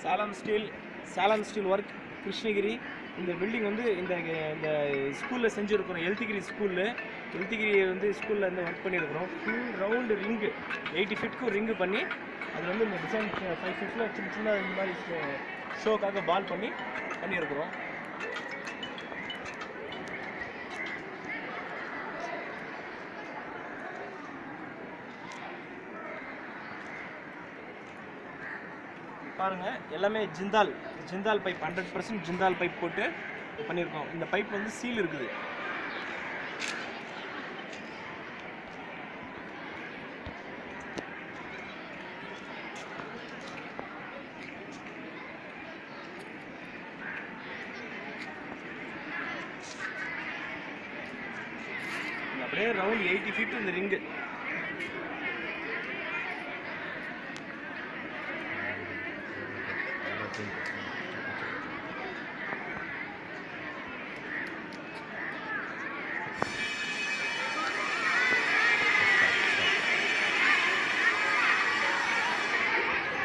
Salem steel Salem steel work Krishnagiri இந்த building வந்து இந்த இந்த ஸ்கூலில் செஞ்சுருக்கிறோம் எழுத்திகிரி ஸ்கூலில் எழுத்திகிரி வந்து ஸ்கூலில் வந்து ஒர்க் பண்ணியிருக்கிறோம் ஃபுல் ரவுண்டு ரிங்கு எயிட்டி ஃபிட்க்கு ரிங்கு பண்ணி அது வந்து இந்த டிசைன் ஃபைவ் ஃபிட்டில் சின்ன சின்ன இந்த மாதிரி ஷோக்காக பால் பண்ணி பண்ணியிருக்கிறோம் பாருங்க எல்லாமே Jindal Jindal pipe hundred percent Jindal pipe போட்டு பண்ணியிருக்கோம் இந்த பைப் வந்து சீல் இருக்குது அப்படியே ரவுண்ட் எயிட்டி ஃபீட் இந்த ரிங்கு